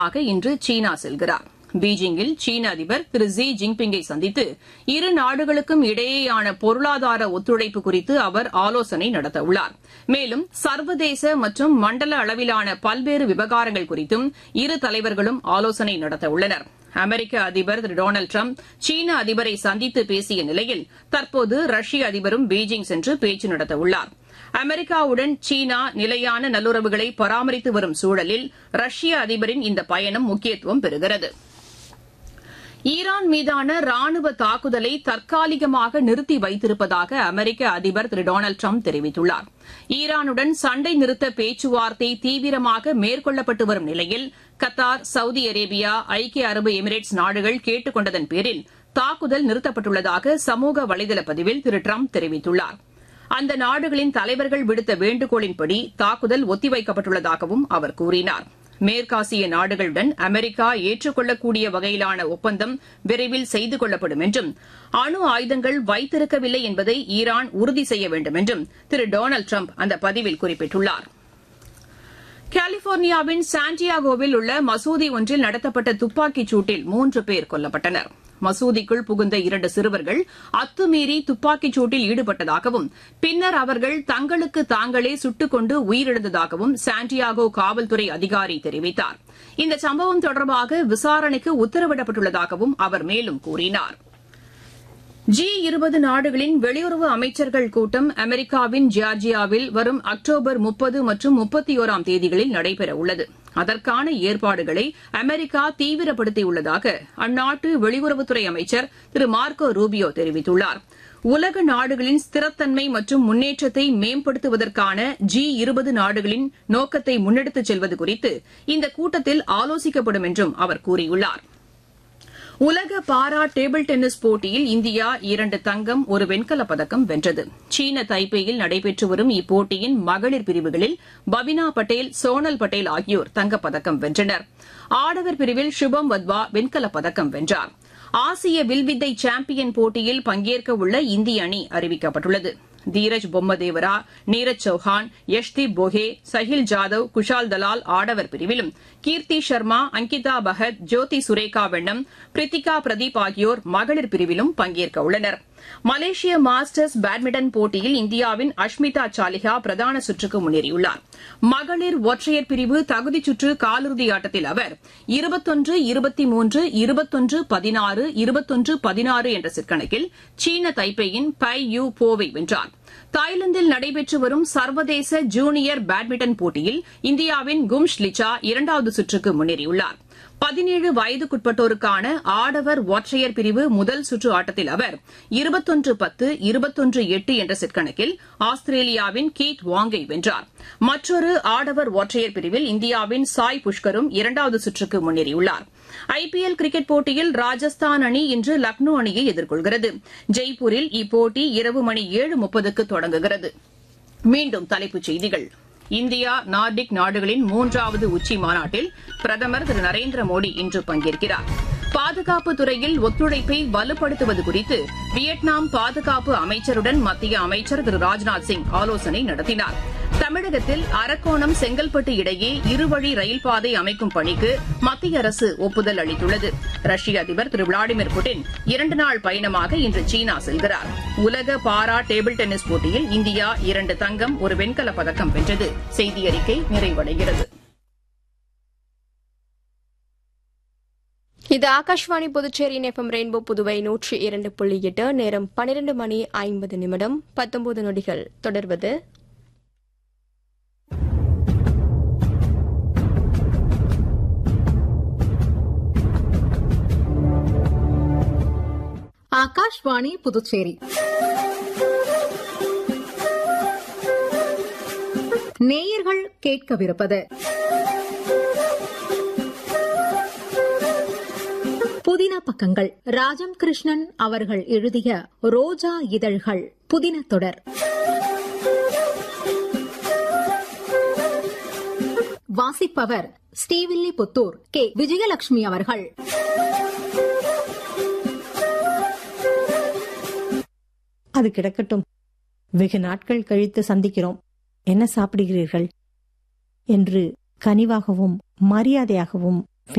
ஆக இன்று சீனா செல்கிறார் பீஜிங்கில் சீன அதிபர் திரு ஜி ஜின்பிங்கை சந்தித்து இரு நாடுகளுக்கும் இடையேயான பொருளாதார ஒத்துழைப்பு குறித்து அவர் ஆலோசனை நடத்தவுள்ளார் மேலும் சர்வதேச மற்றும் மண்டல அளவிலான பல்வேறு விவகாரங்கள் குறித்தும் இரு தலைவர்களும் ஆலோசனை நடத்தவுள்ளனர் அமெரிக்க அதிபர் திரு டொனால்டு டிரம்ப் சீன அதிபரை சந்தித்து பேசிய நிலையில் தற்போது ரஷ்ய அதிபரும் பீஜிங் சென்று பேச்சு நடத்தவுள்ளார் அமெரிக்காவுடன் சீனா நிலையான நல்லுறவுகளை பராமரித்து வரும் சூழலில் ரஷ்ய அதிபரின் இந்த பயணம் முக்கியத்துவம் பெறுகிறது ஈரான் மீதான ராணுவ தாக்குதலை தற்காலிகமாக நிறுத்தி வைத்திருப்பதாக அமெரிக்க அதிபர் திரு டொனால்டு டிரம்ப் தெரிவித்துள்ளார் ஈரானுடன் சண்டை நிறுத்த பேச்சுவார்த்தை தீவிரமாக மேற்கொள்ளப்பட்டு வரும் நிலையில் கத்தார் சவுதி அரேபியா ஐக்கிய அரபு எமிரேட்ஸ் நாடுகள் கேட்டுக் கொண்டதன் பேரில் தாக்குதல் நிறுத்தப்பட்டுள்ளதாக சமூக வலைதள பதிவில் திரு டிரம்ப் தெரிவித்துள்ளார் அந்த நாடுகளின் தலைவர்கள் விடுத்த வேண்டுகோளின்படி தாக்குதல் ஒத்திவைக்கப்பட்டுள்ளதாகவும் அவர் கூறினார் மேற்காசிய நாடுகளுடன் அமெரிக்கா ஏற்றுக்கொள்ளக்கூடிய வகையிலான ஒப்பந்தம் விரைவில் செய்து கொள்ளப்படும் என்றும் அணு ஆயுதங்கள் வைத்திருக்கவில்லை என்பதை ஈரான் உறுதி செய்ய வேண்டும் என்றும் திரு டொனால்டு டிரம்ப் அந்த பதிவில் குறிப்பிட்டுள்ளார் கலிபோர்னியாவின் சாண்டியாகோவில் உள்ள மசூதி ஒன்றில் நடத்தப்பட்ட துப்பாக்கிச் சூட்டில் மூன்று பேர் கொல்லப்பட்டனர் மசூதிக்குள் புகுந்த இரண்டு சிறுவர்கள் அத்துமீறி துப்பாக்கிச் சூட்டில் ஈடுபட்டதாகவும் பின்னர் அவர்கள் தங்களுக்கு தாங்களே சுட்டுக் கொண்டு உயிரிழந்ததாகவும் சாண்டியாகோ காவல்துறை அதிகாரி தெரிவித்தார் இந்த சம்பவம் தொடர்பாக விசாரணைக்கு உத்தரவிடப்பட்டுள்ளதாகவும் அவர் மேலும் கூறினார் ஜி இருபது நாடுகளின் வெளியுறவு அமைச்சர்கள் கூட்டம் அமெரிக்காவின் ஜார்ஜியாவில் வரும் அக்டோபர் முப்பது மற்றும் முப்பத்தி ஒராம் தேதிகளில் நடைபெறவுள்ளது அதற்கான ஏற்பாடுகளை அமெரிக்கா தீவிரப்படுத்தியுள்ளதாக அந்நாட்டு வெளியுறவுத்துறை அமைச்சர் திரு மார்க்கோ ரூபியோ தெரிவித்துள்ளார் உலக நாடுகளின் ஸ்திரத்தன்மை மற்றும் முன்னேற்றத்தை மேம்படுத்துவதற்கான ஜி இருபது நாடுகளின் நோக்கத்தை முன்னெடுத்துச் செல்வது குறித்து இந்த கூட்டத்தில் ஆலோசிக்கப்படும் என்றும் அவர் கூறியுள்ளார் உலக பாரா டேபிள் டென்னிஸ் போட்டியில் இந்தியா இரண்டு தங்கம் ஒரு வெண்கலப் பதக்கம் வென்றது சீன தைப்பேயில் நடைபெற்று வரும் இப்போட்டியின் மகளிர் பிரிவுகளில் பபினா பட்டேல் சோனல் பட்டேல் ஆகியோர் தங்கப்பதக்கம் வென்றனர் ஆடவர் பிரிவில் சுபம் வத்வா வெண்கலப் பதக்கம் வென்றார் ஆசிய வில்வித்தை சாம்பியன் போட்டியில் பங்கேற்க உள்ள இந்திய அணி அறிவிக்கப்பட்டுள்ளது தீரஜ் பொம்மதேவரா நீரஜ் சௌஹான் யஷ்தீப் போஹே சஹில் ஜாதவ் குஷால் தலால் ஆடவர் பிரிவிலும் கீர்த்தி சர்மா அங்கிதா பகத் ஜோதி சுரேகா வெண்ணம் பிரித்திகா பிரதீப் ஆகியோர் மகளிர் பிரிவிலும் பங்கேற்க உள்ளனர் மலேசிய மாஸ்டர்ஸ் பேட்மிண்டன் போட்டியில் இந்தியாவின் அஷ்மிதா சாலிஹா பிரதான சுற்றுக்கு முன்னேறியுள்ளார் மகளிர் ஒற்றையர் பிரிவு தகுதிச் சுற்று காலிறுதி ஆட்டத்தில் அவர் இருபத்தொன்று இருபத்தி மூன்று இருபத்தொன்று பதினாறு இருபத்தொன்று பதினாறு என்ற சிற்கணக்கில் சீன தைப்பேயின் பை யூ போவை வென்றார் தாய்லாந்தில் நடைபெற்று வரும் சர்வதேச ஜூனியர் பேட்மிண்டன் போட்டியில் இந்தியாவின் கும்ஷ் லிச்சா இரண்டாவது சுற்றுக்கு முன்னேறியுள்ளார் பதினேழு வயதுக்குட்பட்டோருக்கான ஆடவர் ஒற்றையர் பிரிவு முதல் சுற்று ஆட்டத்தில் அவர் இருபத்தொன்று பத்து இருபத்தொன்று எட்டு என்ற செட் கணக்கில் ஆஸ்திரேலியாவின் கீட் வாங்கை வென்றார் மற்றொரு ஆடவர் ஒற்றையர் பிரிவில் இந்தியாவின் சாய் புஷ்கரும் இரண்டாவது சுற்றுக்கு முன்னேறியுள்ளார் ஐபிஎல் கிரிக்கெட் போட்டியில் ராஜஸ்தான் அணி இன்று லக்னோ அணியை எதிர்கொள்கிறது ஜெய்ப்பூரில் இப்போட்டி இரவு மணி ஏழு முப்பதுக்கு தொடங்குகிறது மீண்டும் தலைப்புச் செய்திகள் இந்தியா நார்டிக் நாடுகளின் மூன்றாவது உச்சி மாநாட்டில் பிரதமர் திரு நரேந்திர மோடி இன்று பங்கேற்கிறார் பாதுகாப்பு துறையில் ஒத்துழைப்பை வலுப்படுத்துவது குறித்து வியட்நாம் பாதுகாப்பு அமைச்சருடன் மத்திய அமைச்சர் திரு ராஜ்நாத் சிங் ஆலோசனை நடத்தினார் தமிழகத்தில் அரக்கோணம் செங்கல்பட்டு இடையே இருவழி ரயில் பாதை அமைக்கும் பணிக்கு மத்திய அரசு ஒப்புதல் அளித்துள்ளது ரஷ்ய அதிபர் திரு விளாடிமிர் புட்டின் இரண்டு நாள் பயணமாக இன்று சீனா செல்கிறார் உலக பாரா டேபிள் டென்னிஸ் போட்டியில் இந்தியா இரண்டு தங்கம் ஒரு வெண்கலப் பதக்கம் வென்றது செய்தி அறிக்கை நிறைவடைகிறது இது ஆகாஷ்வாணி புதுச்சேரியின் எஃப்எம் ரெயின்போ புதுவை நூற்றி இரண்டு புள்ளி எட்டு நேரம் பன்னிரண்டு மணி ஐம்பது நிமிடம் பத்தொன்பது நொடிகள் தொடர்வது ஆகாஷ்வாணி புதுச்சேரி நேயர்கள் கேட்கவிருப்பது புதின பக்கங்கள் ராஜம் கிருஷ்ணன் அவர்கள் எழுதிய ரோஜா இதழ்கள் புதின தொடர் வாசிப்பவர் ஸ்ரீவில்லிபுத்தூர் கே விஜயலட்சுமி அவர்கள் அது கிடக்கட்டும் வெகு நாட்கள் கழித்து சந்திக்கிறோம் என்ன சாப்பிடுகிறீர்கள் என்று கனிவாகவும் மரியாதையாகவும்